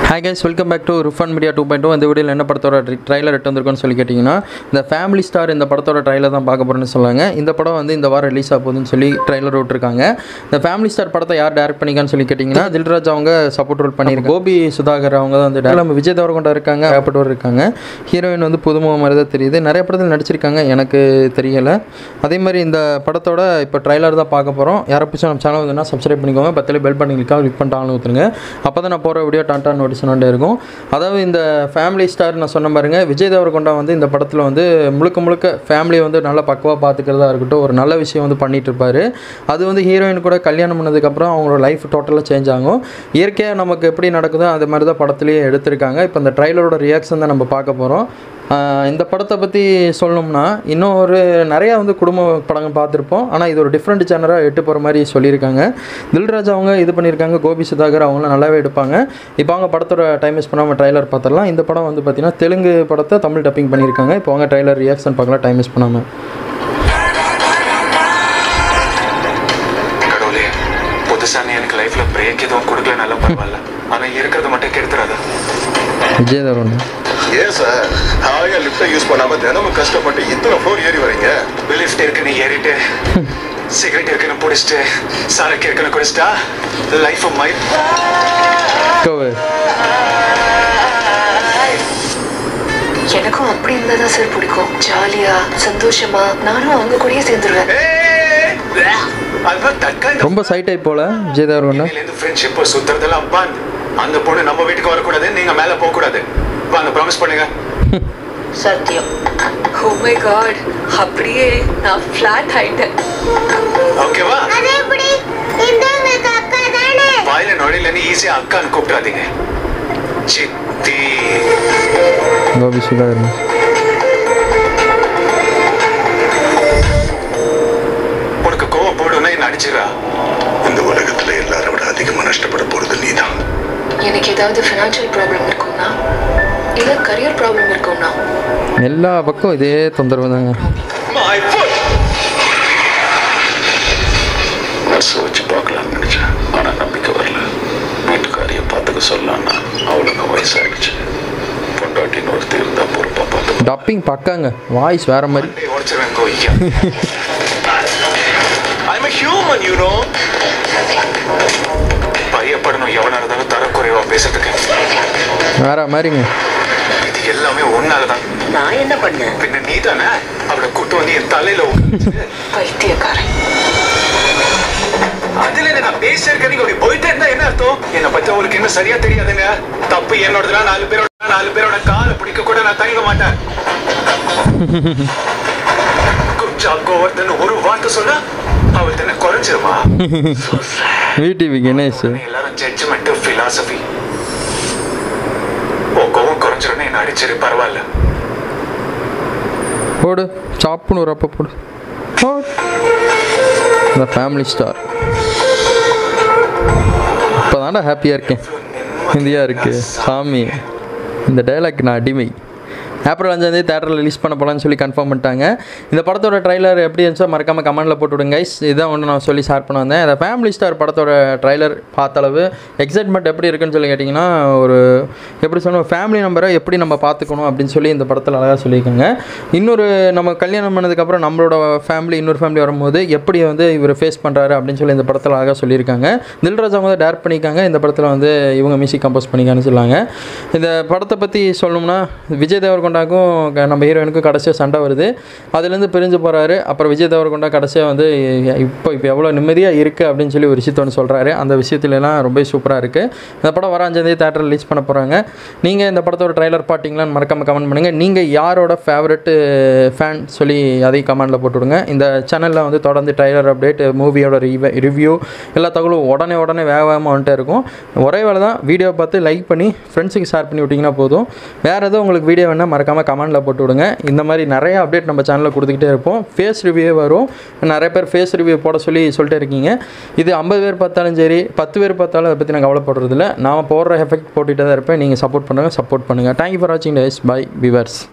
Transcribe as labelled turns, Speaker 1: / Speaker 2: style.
Speaker 1: Hi guys welcome back to Rufan media two point இந்த வீடியோவில் என்ன படத்தோட ட்ரைலர் எட்டு வந்திருக்குன்னு சொல்லி கேட்டிங்கன்னா இந்த ஃபேமிலி ஸ்டார் இந்த படத்தோட ட்ரைலர் தான் பார்க்க போகிறேன்னு சொன்னாங்க இந்த படம் வந்து இந்த வாரம் ரிலீஸ் ஆக போகுதுன்னு சொல்லி ட்ரைலர் விட்டுருக்காங்க இந்த ஃபேமிலி ஸ்டார் படத்தை யார் டேரக்ட் பண்ணிக்கான்னு சொல்லி கேட்டிங்கன்னா தில்ராஜ் அவங்க சப்போர்ட் ரோல் பண்ணியிருக்காங்க கோபி சுதாகர் அவங்க தான் வந்து direct- நம்ம விஜய் தேவரகொண்டா இருக்காங்க ஏகப்பட்டவர் இருக்காங்க ஹீரோயின் வந்து புதுமுகம் மாதிரி தான் தெரியுது நிறைய படத்தில் நடிச்சிருக்காங்க எனக்கு தெரியலை அதே மாதிரி இந்த படத்தோட இப்போ ட்ரைலர் தான் பார்க்க போகிறோம் யாரை பிடிச்சா நம்ம சேனல் வந்துன்னா சப்ஸ்கிரைப் பண்ணிக்கோங்க பத்தில் பெல் பண்ணி கிளிக்காக கிளிக் பண்ணிட்டு ஆன் ஊற்றுங்க அப்போ தான் நான் போகிற வீடியோ டான்டா நோட்டிஸ் வந்துட்டே இருக்கும் அதாவது இந்த ஃபேமிலி ஸ்டார் நான் சொன்ன பாருங்க விஜய் தேவரகொண்டா வந்து இந்த படத்தில் வந்து முழுக்க முழுக்க ஃபேமிலியை வந்து நல்லா பக்குவாக பார்த்துக்கிறதா இருக்கட்டும் ஒரு நல்ல விஷயம் வந்து பண்ணிட்டு இருப்பாரு அது வந்து ஹீரோயின் கூட கல்யாணம் பண்ணதுக்கப்புறம் அவங்களோட லைஃப் டோட்டலாக சேஞ்ச் ஆகும் இயற்கையாக நமக்கு எப்படி நடக்குதோ அது மாதிரி தான் படத்துலேயே எடுத்திருக்காங்க இப்போ இந்த ட்ரைலரோட ரியாக்ஷன் தான் நம்ம பார்க்க போகிறோம் ஆஹ் இந்த படத்தை பற்றி சொல்லணும்னா இன்னும் ஒரு நிறையா வந்து குடும்ப படங்கள் பார்த்துருப்போம் ஆனால் இது ஒரு டிஃப்ரெண்ட் சேனராக எட்டு போகிற மாதிரி சொல்லியிருக்காங்க தில்ராஜ் அவங்க இது பண்ணியிருக்காங்க கோபி சுதாகர் அவங்களாம் நல்லாவே எடுப்பாங்க இப்போ அவங்க படத்தோட டைம் வேஸ்ட் பண்ணாமல் ட்ரைலர் பார்த்துடலாம் இந்த படம் வந்து பார்த்திங்கன்னா தெலுங்கு படத்தை தமிழ் டப்பிங் பண்ணியிருக்காங்க இப்போ அவங்க ட்ரைலர் ரியாக்ஷன் பார்க்கலாம் டைம் வேஸ்ட் பண்ணாமல்
Speaker 2: கடவுளே புதுசா நீ எனக்கு லைஃப்ல பிரேக் எதுவும் கொடுக்கலனாலும் பரவாயில்ல ஆனா இருக்கிறத மட்டும் கெடுத்துறாத
Speaker 1: விஜய் தேவரன்
Speaker 3: ஏன் சார் ஹாயா லிஃப்ட்டை யூஸ் பண்ணாம தினமும் கஷ்டப்பட்டு இத்தனை ஃப்ளோர் ஏறி வரீங்க
Speaker 2: லிஃப்ட் இருக்குன்னு ஏறிட்டு சிகரெட் இருக்குன்னு பிடிச்சிட்டு சரக்கு இருக்குன்னு குடிச்சிட்டா லைஃப் மை
Speaker 1: கோவை
Speaker 4: எனக்கும் அப்படி இருந்தா தான் சார் பிடிக்கும் ஜாலியா சந்தோஷமா நானும் அவங்க கூடயே சேர்ந்துருவேன்
Speaker 2: அதுதான் தற்காலிக
Speaker 1: ரொம்ப சைட் ஆகி போல விஜய் தேவரன்
Speaker 2: இருந்து ஃப்ரெண்ட்ஷிப் சுத்துறதெல்லாம் பந்த் அந்த பொண்ணு நம்ம வீட்டுக்கு வரக்கூடாது நீங்க மேல போக கூடாது வாங்க ப்ராமிஸ் பண்ணுங்க
Speaker 4: சத்தியம் ஓ மை காட் அப்படியே நான் ஃபிளாட் ஆயிட்டேன்
Speaker 2: ஓகேவா
Speaker 5: அது எப்படி இந்த உங்களுக்கு அக்கா தானே
Speaker 2: வாயில நுழையில நீ ஈஸியா அக்கான்னு கூப்பிடாதீங்க சித்தி
Speaker 1: கோபி சுதாகர்
Speaker 2: உனக்கு கோவம் போடுன்னா என்ன அடிச்சிடா
Speaker 3: இந்த உலகத்துல எல்லாரை விட அதிகமா நஷ்டப்பட போறது நீதான்
Speaker 4: எனக்கு ஏதாவது ஃபினான்ஷியல் ப்ராப்ளம் இருக்கும்னா இல்ல கரியர் ப்ராப்ளம் இருக்கும்னா
Speaker 1: எல்லா பக்கம் இதே தொந்தரவு தாங்க
Speaker 2: மை ஃபுட்
Speaker 3: நர்ஸ் வச்சு பார்க்கலாம்னு நினைச்சேன் ஆனா நம்பிக்கை வரல வீட்டுக்காரிய பார்த்துக்க சொல்லலாம்னா அவளுக்கு வயசாயிடுச்சு பொண்டாட்டின்னு ஒருத்தர் இருந்தா பொறுப்பா பார்த்து
Speaker 1: டப்பிங் பக்காங்க வாய்ஸ் வேற மாதிரி
Speaker 2: டேய் உடைச்சிருவேன் கோய்யா I'm a human, you know. பயப்படணும் எவனா இருந்தாலும் தரக்குறைவா பேசுறதுக்கு
Speaker 1: வேற மாதிரிங்க
Speaker 2: இது எல்லாமே ஒன்னாலதான்
Speaker 4: நான் என்ன பண்ணேன்
Speaker 2: பின்ன நீ தானே அவளை கூட்டு வந்து என் தலையில உட்கார்ந்து,
Speaker 4: பைத்தியக்காரன்
Speaker 2: அதுல என்ன நான் பேசியிருக்கேன் நீங்க அப்படி போயிட்டே இருந்தா என்ன அர்த்தம் என்னை பத்தி உங்களுக்கு இன்னும் சரியா தெரியாதுங்க தப்பு என்னோடதுனா நாலு பேரோட நாலு பேரோட காலை பிடிக்க கூட நான் தயங்க மாட்டேன் குச்சா கோவர்தன் ஒரு வார்த்தை சொன்னா அவள் தானே குறைஞ்சிருமா
Speaker 1: விடிவி கணேஷ்
Speaker 2: எல்லாரும் ஜட்ஜ்மெண்ட் பிலாசபி உன் கோவம் குறைஞ்சிருன்னு என்ன அடிச்சிரு பரவாயில்ல
Speaker 1: போடு சாப்புன்னு ஒரு அப்போ போடு போடு. இந்த ஃபேமிலி ஸ்டார் இப்போ தாண்டா ஹாப்பியாக இருக்கேன் இந்தியா இருக்கு சாமி இந்த டைலாக் நான் அடிமை ஏப்ரல் அஞ்சாந்தேதி தேட்டரில் ரிலீஸ் பண்ண போகலான்னு சொல்லி கன்ஃபார்ம் பண்ணிட்டாங்க இந்த படத்தோட ட்ரைலர் எப்படி இருந்துச்சோ மறக்காமல் கமெண்ட்டில் போட்டு விடுங்க guys இதான் ஒன்று நான் சொல்லி ஷேர் பண்ண வந்தேன் இந்த ஃபேமிலி ஸ்டார் படத்தோட ட்ரைலர் பார்த்த அளவு எக்ஸைட்மெண்ட் எப்படி இருக்குன்னு சொல்லி கேட்டிங்கன்னா ஒரு எப்படி சொல்லணும் ஃபேமிலி நம்பரை எப்படி நம்ம பார்த்துக்கணும் அப்படின்னு சொல்லி இந்த படத்தில் அழகாக சொல்லியிருக்காங்க இன்னொரு நம்ம கல்யாணம் பண்ணதுக்கப்புறம் நம்மளோட ஃபேமிலி இன்னொரு ஃபேமிலி வரும்போது எப்படி வந்து இவர் ஃபேஸ் பண்ணுறாரு அப்படின்னு சொல்லி இந்த படத்தில் அழகாக சொல்லியிருக்காங்க தில்ராஜ் அவங்க தான் டேரக்ட் பண்ணியிருக்காங்க இந்த படத்தில் வந்து இவங்க மியூசிக் கம்போஸ் பண்ணிக்கான்னு சொல்லாங்க இந்த படத்தை பற்றி சொல்லணும்னா விஜய் தேவர்கொண்டாக்கும் க- நம்ம ஹீரோயினுக்கும் கடைசியாக சண்டை வருது அதுலேருந்து பிரிஞ்சு போகிறாரு அப்புறம் விஜய் தேவர்கொண்டா கடைசியாக வந்து இப்போ இப்போ எவ்வளோ நிம்மதியாக இருக்குது அப்படின்னு சொல்லி ஒரு விஷயத்த ஒன்று சொல்கிறாரு அந்த விஷயத்துலலாம் ரொம்ப சூப்பராக இருக்குது இந்த படம் வர அஞ்சாந்தேதி தேட்டர் ரிலீஸ் பண்ண போகிறாங்க நீங்கள் இந்த படத்தோட ட்ரைலர் பார்த்தீங்களான்னு மறக்காமல் கமெண்ட் பண்ணுங்கள் நீங்கள் யாரோட ஃபேவரட்டு ஃபேன் சொல்லி அதையும் கமெண்டில் போட்டு விடுங்க இந்த சேனலில் வந்து தொடர்ந்து ட்ரைலர் அப்டேட் மூவியோட ரிவ்யூ எல்லா தகவலும் உடனே உடனே வேக வேகமாக வந்துட்டே இருக்கும் ஒரே வேலை தான் வீடியோ பார்த்து லைக் பண்ணி ஃப்ரெண்ட்ஸுக்கு ஷேர் பண்ணி விட்டிங்கன்னா போதும் வேறு எதுவும் உங்களுக்கு வீடியோ வேணால் மறக்காமல் கமெண்டில் போட்டு விடுங்க இந்த மாதிரி நிறைய அப்டேட் நம்ம சேனலில் கொடுத்துக்கிட்டே இருப்போம் ஃபேஸ் ரிவ்யூவே வரும் நிறைய பேர் ஃபேஸ் ரிவ்யூ போட சொல்லி சொல்லிட்டே இருக்கீங்க இது ஐம்பது பேர் பார்த்தாலும் சரி பத்து பேர் பார்த்தாலும் அதை பற்றி நான் கவலைப்படுறதில்ல நான் போடுற எஃபெக்ட் போட்டுகிட்டே தான் இருப்பேன் நீங்கள் சப்போர்ட் பண்ணுங்கள் சப்போர்ட் பண்ணுங்கள் தேங்க்யூ ஃபார் வாட்சிங் டேஸ் பை விவர்ஸ்